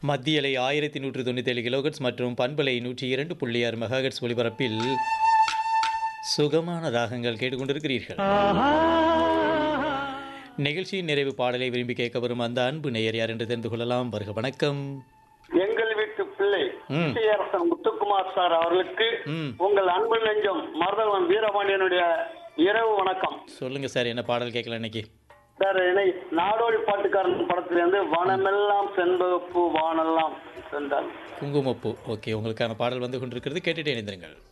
மத்தியலை ஆயிரத்தி நூற்று தொண்ணூத்தேழு கிலோகட்ஸ் மற்றும் பண்பலை நூற்றி இரண்டு புள்ளி ஆறு மெகாஹெட்ஸ் ஒலிபரப்பில் சுகமான ராகங்கள் கேட்டுக்கொண்டிருக்கிறீர்கள் நிகழ்ச்சியின் நிறைவு பாடலை விரும்பி கேட்க வரும் அந்த அன்பு நேயர் யார் என்று தெரிந்து கொள்ளலாம் வருக வணக்கம் எங்கள் வீட்டு பிள்ளை ம். விஜயரசன் முத்துக்குமார் சார் அவர்களுக்கு ம் உங்கள் அன்பு நெஞ்சம் மருதவன் வீரபாண்டியனுடைய இரவு வணக்கம் சொல்லுங்க சார் என்ன பாடல் கேட்கலாம் இன்னைக்கு சார் என்னை நாடோடி பாட்டுக்காரன் படத்திலிருந்து வனமெல்லாம் செண்பகப்பூ வானெல்லாம் சென்றால் குங்குமப்பூ ஓகே உங்களுக்கான பாடல் வந்து கொண்டிருக்கிறது கேட்டுட்டே இணைந்திருங்கள்